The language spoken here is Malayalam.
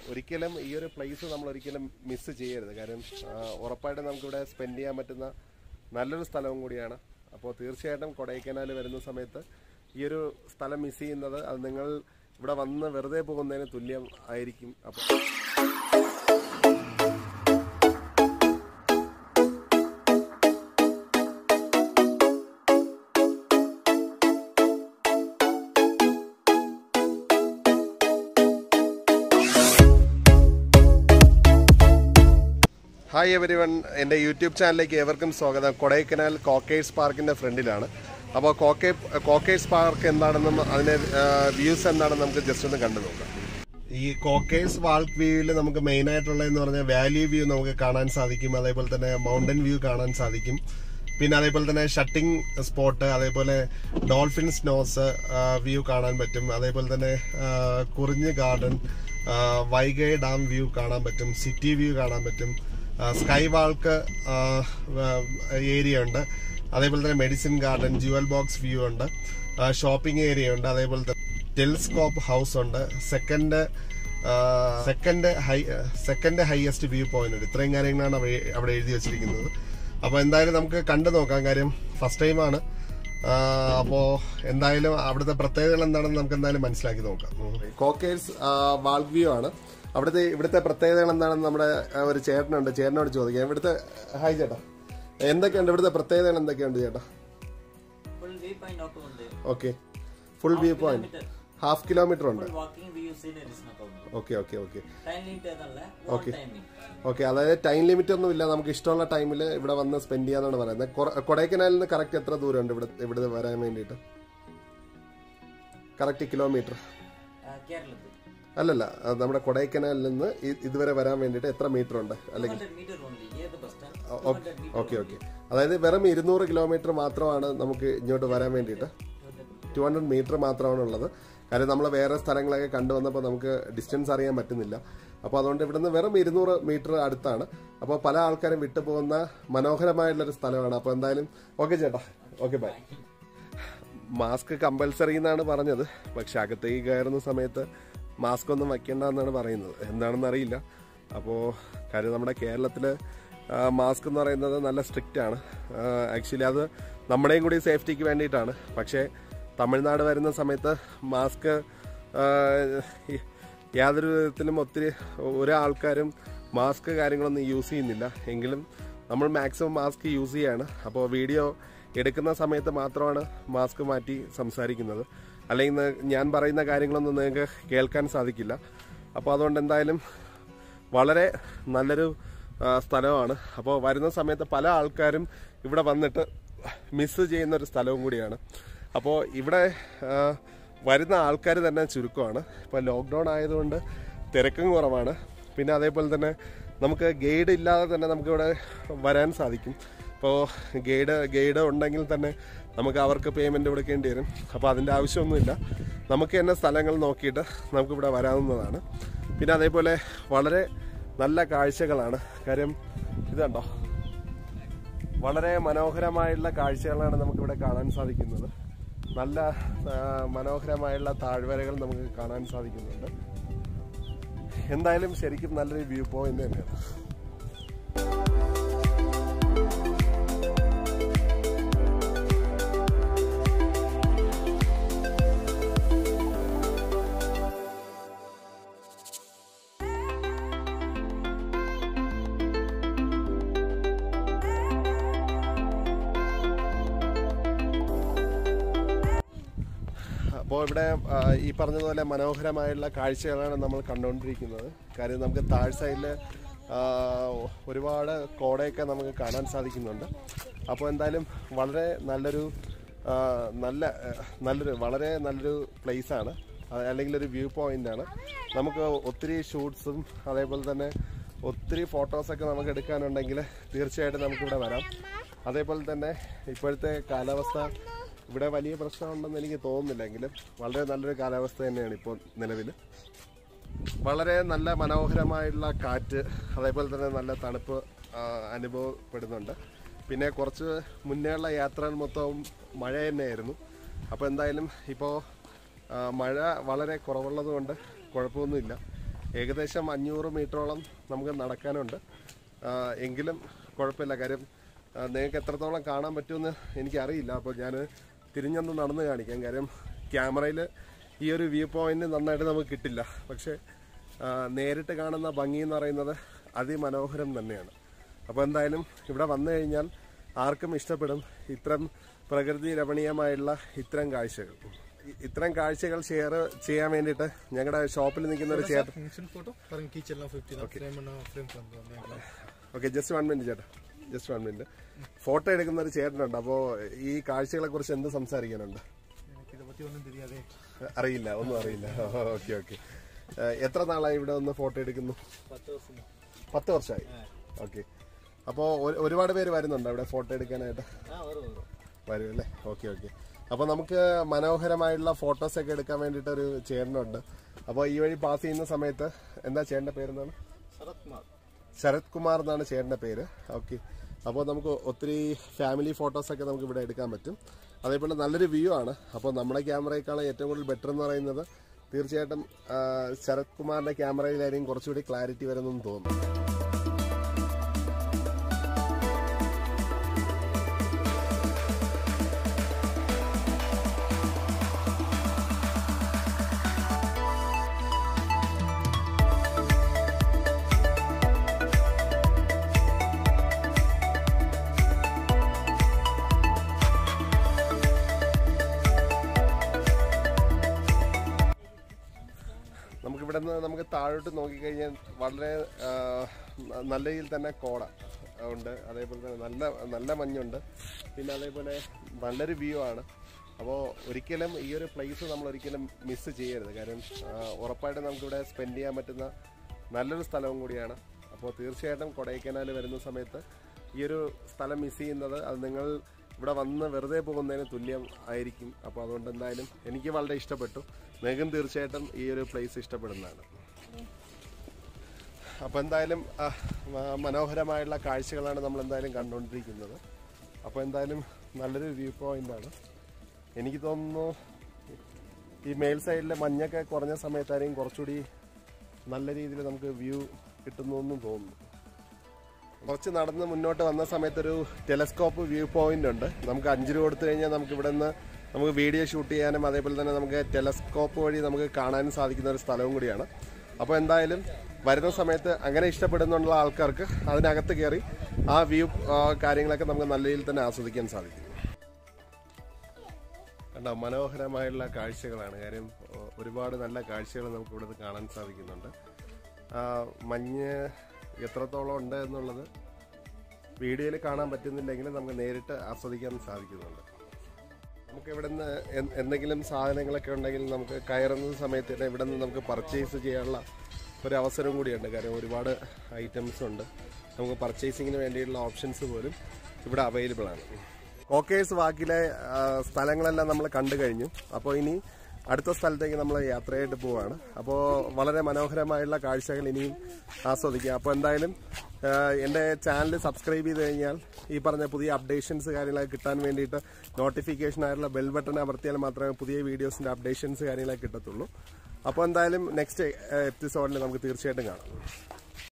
ഒരിക്കലും ഈ ഒരു പ്ലേസ് നമ്മൾ ഒരിക്കലും മിസ് ചെയ്യരുത് കാര്യം ആ, ഉറപ്പായിട്ടും നമുക്കിവിടെ സ്പെൻഡ് ചെയ്യാൻ പറ്റുന്ന നല്ലൊരു സ്ഥലവും കൂടിയാണ് അപ്പോൾ തീർച്ചയായിട്ടും കൊടൈക്കനാൽ വരുന്ന സമയത്ത് ഈ ഒരു സ്ഥലം മിസ് ചെയ്യുന്നത് അത് നിങ്ങൾ ഇവിടെ വന്ന് വെറുതെ പോകുന്നതിന് തുല്യം ആയിരിക്കും അപ്പോൾ ഹായ് എവരി വൺ എൻ്റെ യൂട്യൂബ് ചാനലിലേക്ക് ഏവർക്കും സ്വാഗതം കൊടൈക്കനാൽ കോക്കേഴ്സ് പാർക്കിൻ്റെ ഫ്രണ്ടിലാണ് അപ്പോൾ കോക്കേ കോക്കേഴ്സ് പാർക്ക് എന്താണെന്നും അതിൻ്റെ വ്യൂസ് എന്താണെന്ന് നമുക്ക് ജസ്റ്റ് ഒന്ന് കണ്ടു നോക്കാം ഈ കോക്കേഴ്സ് വാൾക്ക് വ്യൂവിൽ നമുക്ക് മെയിൻ ആയിട്ടുള്ളതെന്ന് പറഞ്ഞാൽ വാലി വ്യൂ നമുക്ക് കാണാൻ സാധിക്കും അതേപോലെ തന്നെ മൗണ്ടൻ വ്യൂ കാണാൻ സാധിക്കും പിന്നെ അതേപോലെ തന്നെ ഷട്ടിംഗ് സ്പോട്ട് അതേപോലെ ഡോൾഫിൻ സ്നോസ് വ്യൂ കാണാൻ പറ്റും അതേപോലെ തന്നെ ആ, കുറിഞ്ഞ് ഗാർഡൻ ആ, വൈഗൈ ഡാം വ്യൂ കാണാൻ പറ്റും സിറ്റി വ്യൂ കാണാൻ പറ്റും ആ, സ്കൈ വാൾക്ക് ആ, ഏരിയ ഉണ്ട് അതേപോലെ തന്നെ medicine garden jewel box view ഉണ്ട് ആ, ഷോപ്പിംഗ് ഏരിയ ഉണ്ട് അതേപോലെ തന്നെ ടെലിസ്കോപ്പ് ഹൗസ് ഉണ്ട് second second high second highest view point ഉണ്ട് ഇത്രയും കാര്യങ്ങളാണ് അവിടെ- അവിടെ എഴുതി വെച്ചിരിക്കുന്നത് അപ്പൊ എന്തായാലും നമുക്ക് കണ്ടു നോക്കാം കാര്യം ഫസ്റ്റ് ടൈമാണ് അപ്പോ എന്തായാലും അവിടുത്തെ പ്രത്യേകതകൾ എന്താണെന്ന് നമുക്ക് എന്തായാലും മനസ്സിലാക്കി നോക്കാം കോക്കേഴ്സ് വാൾ വ്യൂ ആണ് അവിടുത്തെ ഇവിടുത്തെ പ്രത്യേകതകൾ എന്താണെന്ന് നമ്മുടെ ആ, ഒരു ചേട്ടനുണ്ട് ചേട്ടനോട് ചോദിക്കാം ഇവിടുത്തെ ഹായ് ചേട്ടാ എന്തൊക്കെയുണ്ട് ഇവിടുത്തെ പ്രത്യേകതകൾ എന്തൊക്കെയുണ്ട് ചേട്ടാ ഫുൾ വ്യൂ പോയിന്റ് ഒക്കെ ഉണ്ട് okay full view point half kilometre ഉണ്ട് ഫുൾ വാക്കിംഗ് വ്യൂ സീനറീസ് നോക്കാം okay okay okay time limit ഏതല്ല Okay. ടൈമിംഗ് ഓക്കെ അതായത് ടൈം ലിമിറ്റ് ഒന്നും ഇല്ല നമുക്ക് ഇഷ്ടമുള്ള ടൈമിൽ ഇവിടെ വന്ന് സ്പെൻഡ് ചെയ്യാന്നാണ് പറയുന്നത് കൊറ- കൊടൈക്കനാലിൽ നിന്ന് കറക്റ്റ് എത്ര ദൂരമുണ്ട് ഇവിടെ ഇവിടെ വരാൻ വേണ്ടിയിട്ട് കറക്റ്റ് കിലോമീറ്റർ കേരളത്തിൽ അല്ലല്ല അത് നമ്മുടെ കൊടൈക്കനാലിൽ നിന്ന് ഇ- ഇതുവരെ വരാൻ വേണ്ടിയിട്ട് എത്ര മീറ്റർ ഉണ്ട് അല്ലെങ്കിൽ ഹൺഡ്രഡ് മീറ്റർ ഓൺലി ഏത് ബസ് സ്റ്റാൻഡ് ഓക്കെ ഓക്കെ അതായത് വെറും ഇരുന്നൂറ് കിലോമീറ്റർ മാത്രമാണ് നമുക്ക് ഇങ്ങോട്ട് വരാൻ വേണ്ടിയിട്ട് ടു ഹൺഡ്രഡ് മീറ്റർ മാത്രമാണ് ഉള്ളത് കാര്യം നമ്മൾ വേറെ സ്ഥലങ്ങളൊക്കെ കണ്ടുവന്നപ്പോൾ നമുക്ക് ഡിസ്റ്റൻസ് അറിയാൻ പറ്റുന്നില്ല അപ്പോൾ അതുകൊണ്ട് ഇവിടുന്ന് വെറും ഇരുന്നൂറ് മീറ്റർ അടുത്താണ് അപ്പോൾ പല ആൾക്കാരും വിട്ടുപോകുന്ന മനോഹരമായിട്ടുള്ളൊരു സ്ഥലമാണ് അപ്പോൾ എന്തായാലും ഓക്കെ ചേട്ടാ ഓക്കെ ബൈ മാസ്ക് കമ്പൽസറി എന്നാണ് പറഞ്ഞത് പക്ഷെ അകത്തേക്ക് കയറുന്ന സമയത്ത് മാസ്ക് ഒന്നും വയ്ക്കേണ്ട എന്നാണ് പറയുന്നത് എന്താണെന്ന് അറിയില്ല അപ്പോൾ കാര്യം നമ്മുടെ കേരളത്തിൽ മാസ്ക് എന്ന് പറയുന്നത് നല്ല സ്ട്രിക്റ്റ് ആണ് ആക്ച്വലി അത് നമ്മുടെയും കൂടി സേഫ്റ്റിക്ക് വേണ്ടിയിട്ടാണ് പക്ഷേ തമിഴ്നാട് വരുന്ന സമയത്ത് മാസ്ക് യാതൊരു വിധത്തിലും ഒത്തിരി ഒരാൾക്കാരും മാസ്ക് കാര്യങ്ങളൊന്നും യൂസ് ചെയ്യുന്നില്ല എങ്കിലും നമ്മൾ മാക്സിമം മാസ്ക് യൂസ് ചെയ്യാണ് അപ്പോൾ വീഡിയോ എടുക്കുന്ന സമയത്ത് മാത്രമാണ് മാസ്ക് മാറ്റി സംസാരിക്കുന്നത് അല്ലെങ്കിൽ ന- ഞാൻ പറയുന്ന കാര്യങ്ങളൊന്നും നിങ്ങൾക്ക് കേൾക്കാൻ സാധിക്കില്ല അപ്പോൾ അതുകൊണ്ട് എന്തായാലും വളരെ നല്ലൊരു ആ, സ്ഥലമാണ് അപ്പോൾ വരുന്ന സമയത്ത് പല ആൾക്കാരും ഇവിടെ വന്നിട്ട് മിസ് ചെയ്യുന്ന ഒരു സ്ഥലവും കൂടിയാണ് അപ്പോൾ ഇവിടെ ആ, വരുന്ന ആൾക്കാർ തന്നെ ചുരുക്കമാണ് ഇപ്പോൾ ലോക്ക്ഡൗൺ ആയതുകൊണ്ട് തിരക്കും കുറവാണ് പിന്നെ അതേപോലെ തന്നെ നമുക്ക് ഗൈഡ് ഇല്ലാതെ തന്നെ നമുക്കിവിടെ വരാൻ സാധിക്കും ഇപ്പോൾ ഗൈഡ് ഗൈഡ് ഉണ്ടെങ്കിൽ തന്നെ നമുക്ക് അവർക്ക് പേയ്മെൻറ്റ് കൊടുക്കേണ്ടി വരും അപ്പോൾ അതിൻ്റെ ആവശ്യമൊന്നുമില്ല നമുക്ക് തന്നെ സ്ഥലങ്ങൾ നോക്കിയിട്ട് നമുക്കിവിടെ വരാവുന്നതാണ് പിന്നെ അതേപോലെ വളരെ നല്ല കാഴ്ചകളാണ് കാര്യം ഇത് കണ്ടോ വളരെ മനോഹരമായുള്ള കാഴ്ചകളാണ് നമുക്കിവിടെ കാണാൻ സാധിക്കുന്നത് നല്ല ആ, മനോഹരമായുള്ള താഴ്വരകൾ നമുക്ക് കാണാൻ സാധിക്കുന്നുണ്ട് എന്തായാലും ശരിക്കും നല്ലൊരു വ്യൂ പോയിന്റ് തന്നെയാണ് അപ്പോൾ ഇവിടെ ആ, ഈ പറഞ്ഞതുപോലെ മനോഹരമായുള്ള കാഴ്ചകളാണ് നമ്മൾ കണ്ടുകൊണ്ടിരിക്കുന്നത് കാര്യം നമുക്ക് താഴ് സൈഡിൽ ഒരുപാട് കോടയൊക്കെ നമുക്ക് കാണാൻ സാധിക്കുന്നുണ്ട് അപ്പോൾ എന്തായാലും വളരെ നല്ലൊരു ആ, നല്ല ആ, നല്ലൊരു വളരെ നല്ലൊരു പ്ലേസാണ് അല്ലെങ്കിൽ ഒരു വ്യൂ പോയിന്റ് ആണ് നമുക്ക് ഒത്തിരി ഷൂട്ട്സും അതേപോലെ തന്നെ ഒത്തിരി ഫോട്ടോസൊക്കെ നമുക്ക് എടുക്കാനുണ്ടെങ്കിൽ തീർച്ചയായിട്ടും നമുക്കിവിടെ വരാം അതേപോലെ തന്നെ ഇപ്പോഴത്തെ കാലാവസ്ഥ ഇവിടെ വലിയ പ്രശ്നമുണ്ടെന്ന് എനിക്ക് തോന്നുന്നില്ല എങ്കിലും വളരെ നല്ലൊരു കാലാവസ്ഥ തന്നെയാണ് ഇപ്പോൾ നിലവിൽ വളരെ നല്ല മനോഹരമായുള്ള കാറ്റ് അതേപോലെ തന്നെ നല്ല തണുപ്പ് ആ, അനുഭവപ്പെടുന്നുണ്ട് പിന്നെ കുറച്ച് മുന്നേയുള്ള യാത്രകൾ മൊത്തവും മഴ തന്നെയായിരുന്നു അപ്പോൾ എന്തായാലും ഇപ്പോൾ മഴ വളരെ കുറവുള്ളത് കൊണ്ട് കുഴപ്പമൊന്നുമില്ല ഏകദേശം അഞ്ഞൂറ് മീറ്ററോളം നമുക്ക് നടക്കാനുണ്ട് ആ, എങ്കിലും കുഴപ്പമില്ല കാര്യം ആ, നിങ്ങൾക്ക് എത്രത്തോളം കാണാൻ പറ്റുമെന്ന് എനിക്കറിയില്ല അപ്പോൾ ഞാൻ തിരിഞ്ഞൊന്ന് നടന്ന് കാണിക്കാം കാര്യം ക്യാമറയിൽ ഈ ഒരു വ്യൂ പോയിന്റ് നന്നായിട്ട് നമുക്ക് കിട്ടില്ല പക്ഷേ ആ, നേരിട്ട് കാണുന്ന ഭംഗി എന്ന് പറയുന്നത് അതിമനോഹരം തന്നെയാണ് അപ്പോൾ എന്തായാലും ഇവിടെ വന്നു കഴിഞ്ഞാൽ ആർക്കും ഇഷ്ടപ്പെടും ഇത്തരം പ്രകൃതി രമണീയമായുള്ള ഇത്തരം കാഴ്ചകൾ ഇ- ഇത്തരം കാഴ്ചകൾ ഷെയർ ചെയ്യാൻ വേണ്ടിയിട്ട് ഞങ്ങളുടെ ഷോപ്പിൽ നിൽക്കുന്ന ഒരു ചേട്ടൻ फंक्शन फोटो पर खींच चलना फिफ्टी फ्रेम फ्रेम कर ഓക്കെ ജസ്റ്റ് വൺ മിനിറ്റ് ചേട്ടാ ജസ്റ്റ് വൺ മിനിറ്റ് ഫോട്ടോ എടുക്കുന്ന ഒരു ചേട്ടനുണ്ട് അപ്പോൾ ഈ കാഴ്ചകളെ കുറിച്ച് എന്ത് സംസാരിക്കാനുണ്ട് ഇதை பத்தி ஒன்றும் தெரியாதே അറിയില്ല ഒന്നും അറിയില്ല ഓക്കെ ഓക്കെ എത്ര നാളായി ഇവിടെ ഒന്ന് ഫോട്ടോ എടുക്കുന്നു பத்து வருஷம் പത്ത് വർഷമായി ഓക്കെ അപ്പോൾ ഒരുപാട് പേര് വരുന്നുണ്ട് അവിടെ ഫോട്ടോ എടുക്കാനായിട്ട് ஆ வரும் வரும் വരും അല്ലേ ഓക്കെ ഓക്കെ അപ്പോൾ നമുക്ക് മനോഹരമായിട്ടുള്ള ഫോട്ടോസ് ഒക്കെ എടുക്കാൻ വേണ്ടിയിട്ട് ഒരു ചേട്ടനുണ്ട് അപ്പോൾ ഈ വഴി പാസ് ചെയ്യുന്ന സമയത്ത് എന്താ ചേട്ടൻ്റെ പേരെന്താണ് சரத்குமார் ശരത് കുമാർ എന്നാണ് ചേട്ടൻ്റെ പേര് ഓക്കെ അപ്പോൾ നമുക്ക് ഒത്തിരി ഫാമിലി ഫോട്ടോസ് ഒക്കെ നമുക്ക് ഇവിടെ എടുക്കാൻ പറ്റും അതേപോലെ നല്ലൊരു വ്യൂ ആണ് അപ്പോൾ നമ്മുടെ ക്യാമറയെക്കാളും ഏറ്റവും കൂടുതൽ ബെറ്റർ എന്ന് പറയുന്നത് തീർച്ചയായിട്ടും ആ, ശരത് കുമാറിന്റെ ക്യാമറയിലായിരിക്കും കുറച്ചുകൂടി ക്ലാരിറ്റി വരുന്നെന്ന് തോന്നുന്നു നമുക്ക് ഇവിടെ നിന്ന് നമുക്ക് താഴോട്ട് നോക്കിക്കഴിഞ്ഞാൽ വളരെ ആ, ന- നല്ല രീതിയിൽ തന്നെ കോട ഉണ്ട് അതേപോലെ തന്നെ നല്ല നല്ല മഞ്ഞുണ്ട് പിന്നെ അതേപോലെ നല്ലൊരു വ്യൂ ആണ് അപ്പോൾ ഒരിക്കലും ഈ ഒരു പ്ലേസ് നമ്മൾ ഒരിക്കലും മിസ് ചെയ്യരുത് കാര്യം ആ, ഉറപ്പായിട്ടും നമുക്കിവിടെ സ്പെൻഡ് ചെയ്യാൻ പറ്റുന്ന നല്ലൊരു സ്ഥലവും കൂടിയാണ് അപ്പോൾ തീർച്ചയായിട്ടും കൊടൈക്കനാൽ വരുന്ന സമയത്ത് ഈ ഒരു സ്ഥലം മിസ് ചെയ്യുന്നത് അത് നിങ്ങൾ ഇവിടെ വന്ന് വെറുതെ പോകുന്നതിന് തുല്യം ആയിരിക്കും അപ്പോൾ അതുകൊണ്ട് എന്തായാലും എനിക്ക് വളരെ ഇഷ്ടപ്പെട്ടു നിങ്ങൾക്കും തീർച്ചയായിട്ടും ഈ ഒരു പ്ലേസ് ഇഷ്ടപ്പെടുന്നതാണ് അപ്പോൾ എന്തായാലും ആ, മ- മനോഹരമായുള്ള കാഴ്ചകളാണ് നമ്മൾ എന്തായാലും കണ്ടുകൊണ്ടിരിക്കുന്നത് അപ്പോൾ എന്തായാലും നല്ലൊരു വ്യൂ പോയിന്റ് ആണ് എനിക്ക് തോന്നുന്നു ഈ മേൽ സൈഡിലെ മഞ്ഞൊക്കെ കുറഞ്ഞ സമയത്തായിരിക്കും കുറച്ചുകൂടി നല്ല രീതിയിൽ നമുക്ക് വ്യൂ കിട്ടുന്നു എന്നും തോന്നുന്നു കുറച്ച് നടന്ന് മുന്നോട്ട് വന്ന സമയത്തൊരു ടെലസ്കോപ്പ് വ്യൂ പോയിന്റ് ഉണ്ട് നമുക്ക് അഞ്ച് രൂപ കൊടുത്തു കഴിഞ്ഞാൽ നമുക്ക് ഇവിടെ നിന്ന് നമുക്ക് വീഡിയോ ഷൂട്ട് ചെയ്യാനും അതേപോലെ തന്നെ നമുക്ക് ടെലസ്കോപ്പ് വഴി നമുക്ക് കാണാനും സാധിക്കുന്ന ഒരു സ്ഥലവും കൂടിയാണ് അപ്പോൾ എന്തായാലും വരുന്ന സമയത്ത് അങ്ങനെ ഇഷ്ടപ്പെടുന്നുള്ള ആൾക്കാർക്ക് അതിനകത്ത് കയറി ആ വ്യൂ കാര്യങ്ങളൊക്കെ നമുക്ക് നല്ല രീതിയിൽ തന്നെ ആസ്വദിക്കാൻ സാധിക്കും കണ്ടോ മനോഹരമായുള്ള കാഴ്ചകളാണ് കാര്യം ഒ- ഒരുപാട് നല്ല കാഴ്ചകൾ നമുക്ക് ഇവിടെ കാണാൻ സാധിക്കുന്നുണ്ട് ആ, മഞ്ഞ് എത്രത്തോളം ഉണ്ട് എന്നുള്ളത് വീഡിയോയിൽ കാണാൻ പറ്റുന്നില്ലെങ്കിലും നമുക്ക് നേരിട്ട് ആസ്വദിക്കാൻ സാധിക്കുന്നുണ്ട് നമുക്ക് ഇവിടെ നിന്ന് എന്തെങ്കിലും സാധനങ്ങളൊക്കെ ഉണ്ടെങ്കിൽ നമുക്ക് കയറുന്ന സമയത്ത് തന്നെ ഇവിടെ നിന്ന് നമുക്ക് പർച്ചേസ് ചെയ്യാനുള്ള ഒരു അവസരം കൂടിയുണ്ട് കാര്യം ഒരുപാട് ഐറ്റംസ് ഉണ്ട് നമുക്ക് പർച്ചേസിങ്ങിന് വേണ്ടിയിട്ടുള്ള ഓപ്ഷൻസ് പോലും ഇവിടെ അവൈലബിൾ ആണ് കോക്കേഴ്സ് വാക്കിലെ ആ, സ്ഥലങ്ങളെല്ലാം നമ്മൾ കണ്ടു കഴിഞ്ഞു അപ്പോൾ ഇനി അടുത്ത സ്ഥലത്തേക്ക് നമ്മൾ യാത്രയായിട്ട് പോവാണ് അപ്പോൾ വളരെ മനോഹരമായുള്ള കാഴ്ചകൾ ഇനിയും ആസ്വദിക്കാം അപ്പോൾ എന്തായാലും ആ, എൻ്റെ ചാനൽ സബ്സ്ക്രൈബ് ചെയ്ത് കഴിഞ്ഞാൽ ഈ പറഞ്ഞ പുതിയ അപ്ഡേഷൻസ് കാര്യങ്ങളൊക്കെ കിട്ടാൻ വേണ്ടിയിട്ട് നോട്ടിഫിക്കേഷൻ ആയിട്ടുള്ള ബെൽ ബട്ടൺ അമർത്തിയാൽ മാത്രമേ പുതിയ വീഡിയോസിൻ്റെ അപ്ഡേഷൻസ് കാര്യങ്ങളൊക്കെ കിട്ടത്തുള്ളൂ അപ്പോൾ എന്തായാലും നെക്സ്റ്റ് എപ്പിസോഡിൽ നമുക്ക് തീർച്ചയായിട്ടും കാണാം